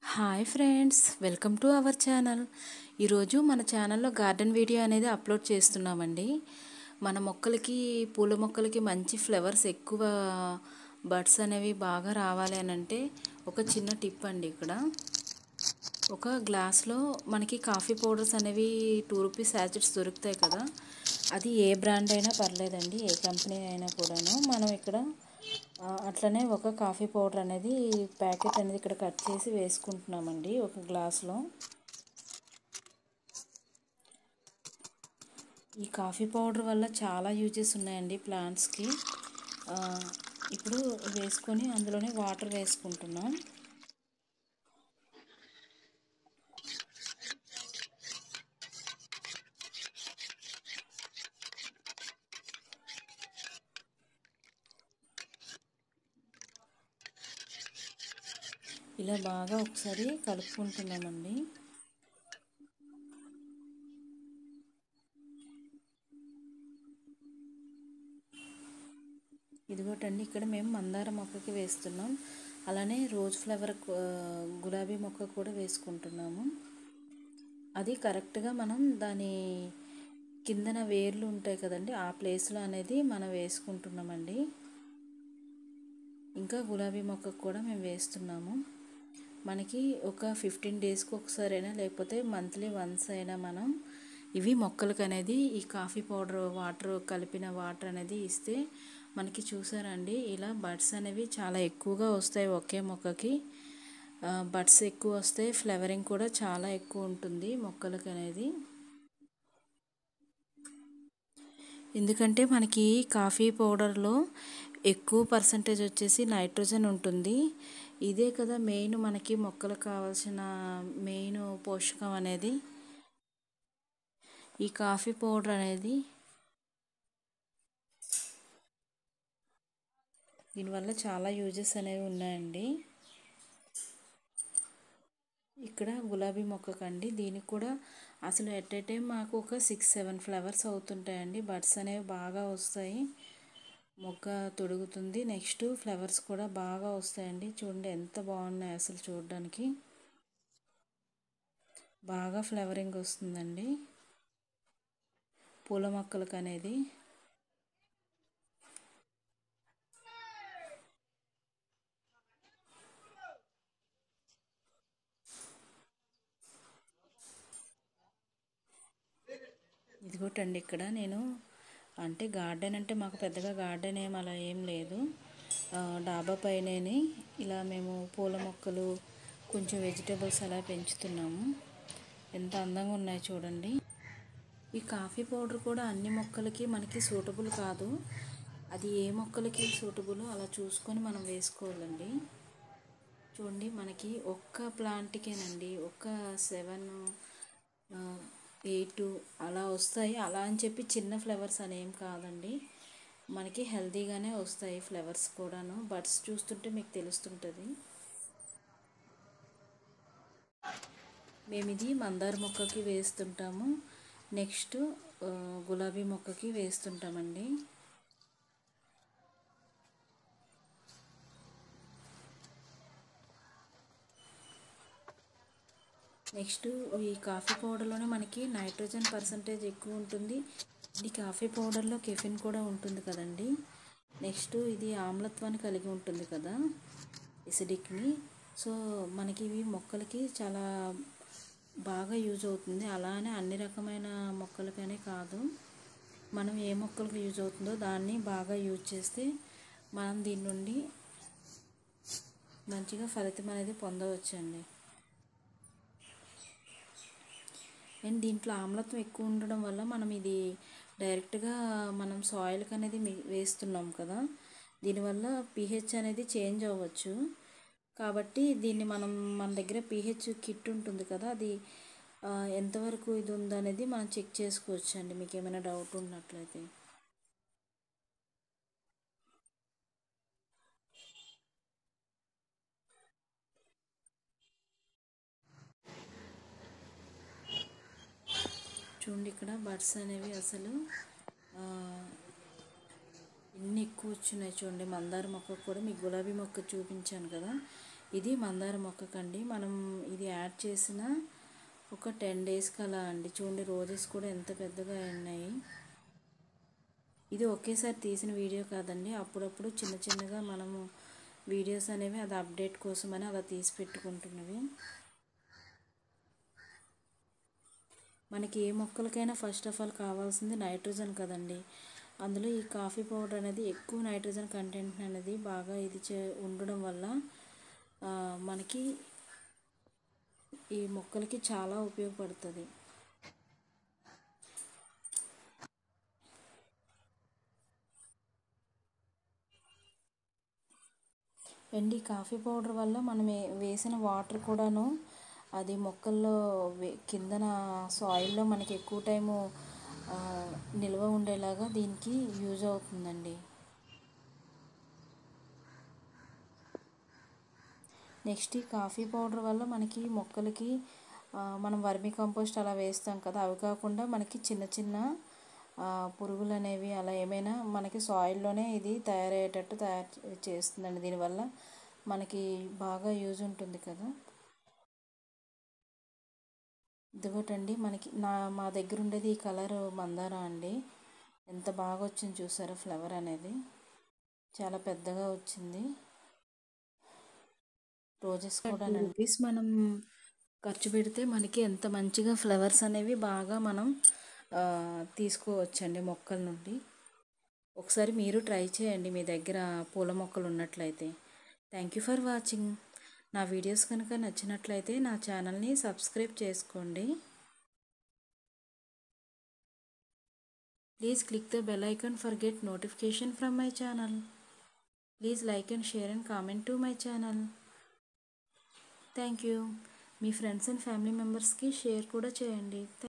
hi friends welcome to our channel ఈరోజు మన ఛానల్లో గార్డెన్ వీడియో అనేది అప్లోడ్ చేస్తున్నామండి మన మొక్కలకి పూల మొక్కలకి మంచి ఫ్లవర్స్ ఎక్కువ బడ్స్ అనేవి బాగా రావాలి అని అంటే ఒక చిన్న టిప్ అండి ఇక్కడ ఒక గ్లాస్లో మనకి కాఫీ పౌడర్స్ అనేవి టూ రూపీస్ శాచెట్స్ దొరుకుతాయి కదా అది ఏ బ్రాండ్ అయినా పర్లేదండి ఏ కంపెనీ అయినా కూడాను మనం ఇక్కడ ఆ, అట్లనే ఒక కాఫీ పౌడర్ అనేది ప్యాకెట్ అనేది ఇక్కడ కట్ చేసి వేసుకుంటున్నామండి ఒక గ్లాస్లో ఈ కాఫీ పౌడర్ వల్ల చాలా యూజెస్ ఉన్నాయండి ప్లాంట్స్కి ఆ, ఇప్పుడు వేసుకొని అందులోనే వాటర్ వేసుకుంటున్నాం ఇలా బాగా ఒకసారి కలుపుకుంటున్నామండి ఇదిగోటండి ఇక్కడ మేము మందార మొక్కకి వేస్తున్నాం అలానే రోజ్ ఫ్లవర్ కు- గులాబీ మొక్క కూడా వేసుకుంటున్నాము అది కరెక్ట్గా మనం దాని కిందన వేర్లు ఉంటాయి కదండి ఆ ప్లేస్లో అనేది మనం వేసుకుంటున్నామండి ఇంకా గులాబీ మొక్కకు కూడా మేము వేస్తున్నాము మనకి ఒక ఫిఫ్టీన్ డేస్కి ఒకసారైనా లేకపోతే మంత్లీ వన్స్ అయినా మనం ఇవి మొక్కలకు అనేది ఈ కాఫీ పౌడర్ వాటర్ కలిపిన వాటర్ అనేది ఇస్తే మనకి చూసారండి ఇలా బడ్స్ అనేవి చాలా ఎక్కువగా వస్తాయి ఒకే మొక్కకి బడ్స్ ఎక్కువ వస్తాయి ఫ్లవరింగ్ కూడా చాలా ఎక్కువ ఉంటుంది మొక్కలకు అనేది ఎందుకంటే మనకి కాఫీ పౌడర్లో ఎక్కువ పర్సంటేజ్ వచ్చేసి నైట్రోజన్ ఉంటుంది ఇదే కదా మెయిన్ మనకి మొక్కలకు కావాల్సిన మెయిన్ పోషకం అనేది ఈ కాఫీ పౌడర్ అనేది దీనివల్ల చాలా యూజెస్ అనేవి ఉన్నాయండి ఇక్కడ గులాబీ మొక్కకండి దీనికి కూడా అసలు ఎట్ ఏ టైం మాకు ఒక సిక్స్ సెవెన్ ఫ్లవర్స్ అవుతుంటాయండి బడ్స్ అనేవి బాగా వస్తాయి మొక్క తొడుగుతుంది నెక్స్ట్ ఫ్లవర్స్ కూడా బాగా వస్తాయండి చూడండి ఎంత బాగున్నాయి అసలు చూడడానికి బాగా ఫ్లవరింగ్ వస్తుందండి పూల మొక్కలకు అనేది ఇదిగోటండి ఇక్కడ నేను అంటే గార్డెన్ అంటే మాకు పెద్దగా గార్డెన్ ఏం అలా ఏం లేదు ఆ, డాబా పైనని ఇలా మేము పూల మొక్కలు కొంచెం వెజిటేబుల్స్ అలా పెంచుతున్నాము ఎంత అందంగా ఉన్నాయి చూడండి ఈ కాఫీ పౌడర్ కూడా అన్ని మొక్కలకి మనకి సూటబుల్ కాదు అది ఏ మొక్కలకి సూటబుల్ అలా చూసుకొని మనం వేసుకోవాలండి చూడండి మనకి ఒక్క ప్లాంట్కేనండి ఒక్క సెవెన్ ఎయిట్ అలా వస్తాయి అలా అని చెప్పి చిన్న ఫ్లవర్స్ అనేం కాదండి మనకి హెల్తీగానే వస్తాయి ఫ్లవర్స్ కూడాను బడ్స్ చూస్తుంటే మీకు తెలుస్తుంటుంది మేము ఇది మందార మొక్కకి వేస్తుంటాము నెక్స్ట్ ఆ, గులాబీ మొక్కకి వేస్తుంటామండి నెక్స్ట్ ఈ కాఫీ పౌడర్లోనే మనకి నైట్రోజన్ పర్సంటేజ్ ఎక్కువ ఉంటుంది ఈ కాఫీ పౌడర్లో కెఫిన్ కూడా ఉంటుంది కదండి నెక్స్ట్ ఇది ఆమ్లత్వాన్ని కలిగి ఉంటుంది కదా ఎసిడిక్ని సో మనకి ఇవి మొక్కలకి చాలా బాగా యూజ్ అవుతుంది అలానే అన్ని రకమైన మొక్కలకనే కాదు మనం ఏ మొక్కలకు యూజ్ అవుతుందో దాన్ని బాగా యూజ్ చేస్తే మనం దీని నుండి మంచిగా ఫలితం అనేది పొందవచ్చండి అండ్ దీంట్లో ఆమ్లత్వం ఎక్కువ ఉండడం వల్ల మనం ఇది డైరెక్ట్గా మనం సాయిల్కి అనేది మి- వేస్తున్నాం కదా దీనివల్ల పీహెచ్ అనేది చేంజ్ అవ్వచ్చు కాబట్టి దీన్ని మనం మన దగ్గర పీహెచ్ కిట్ ఉంటుంది కదా అది ఆ, ఎంతవరకు ఇది ఉందనేది మనం చెక్ చేసుకోవచ్చు అండి మీకు ఏమైనా డౌట్ ఉన్నట్లయితే చూడండి ఇక్కడ బర్డ్స్ అనేవి అసలు ఆ, ఎన్ని ఎక్కువ వచ్చినాయి చూడండి మందార మొక్క కూడా మీకు గులాబీ మొక్క చూపించాను కదా ఇది మందార మొక్కకండి మనం ఇది యాడ్ చేసిన ఒక టెన్ డేస్కి అలా అండి చూడండి రోజెస్ కూడా ఎంత పెద్దగా ఉన్నాయి ఇది ఒకేసారి తీసిన వీడియో కాదండి అప్పుడప్పుడు చిన్న చిన్నగా మనము వీడియోస్ అనేవి అది అప్డేట్ కోసమని అలా తీసి పెట్టుకుంటున్నవి మనకి ఏ మొక్కలకైనా ఫస్ట్ ఆఫ్ ఆల్ కావాల్సింది నైట్రోజన్ కదండి అందులో ఈ కాఫీ పౌడర్ అనేది ఎక్కువ నైట్రోజన్ కంటెంట్ అనేది బాగా ఇది చే ఉండడం వల్ల మనకి ఈ మొక్కలకి చాలా ఉపయోగపడుతుంది అండ్ ఈ కాఫీ పౌడర్ వల్ల మనం వేసిన వాటర్ కూడాను అది మొక్కల్లో కిందన సాయిల్లో మనకి ఎక్కువ టైము నిల్వ ఉండేలాగా దీనికి యూజ్ అవుతుందండి నెక్స్ట్ ఈ కాఫీ పౌడర్ వల్ల మనకి మొక్కలకి మనం వర్మి కంపోస్ట్ అలా వేస్తాం కదా అవి కాకుండా మనకి చిన్న చిన్న పురుగులు అనేవి అలా ఏమైనా మనకి సాయిల్లోనే ఇది తయారయ్యేటట్టు తయారు చేస్తుందండి దీనివల్ల మనకి బాగా యూజ్ ఉంటుంది కదా ఇదిగోటండి మనకి నా మా దగ్గర ఉండేది ఈ కలర్ మందార అండి ఎంత బాగా వచ్చింది చూసారా ఫ్లవర్ అనేది చాలా పెద్దగా వచ్చింది రోజెస్ కూడా రూపీస్ మనం ఖర్చు పెడితే మనకి ఎంత మంచిగా ఫ్లవర్స్ అనేవి బాగా మనం తీసుకోవచ్చండి మొక్కల నుండి ఒకసారి మీరు ట్రై చేయండి మీ దగ్గర పూల మొక్కలు ఉన్నట్లయితే థ్యాంక్ యూ ఫర్ వాచింగ్ నా వీడియోస్ కనుక నచ్చినట్లయితే నా ఛానల్ని సబ్స్క్రైబ్ చేసుకోండి please click the bell icon for get notification from my channel please like and share and comment to my channel thank you మీ ఫ్రెండ్స్ అండ్ ఫ్యామిలీ మెంబర్స్కి share కూడా చేయండి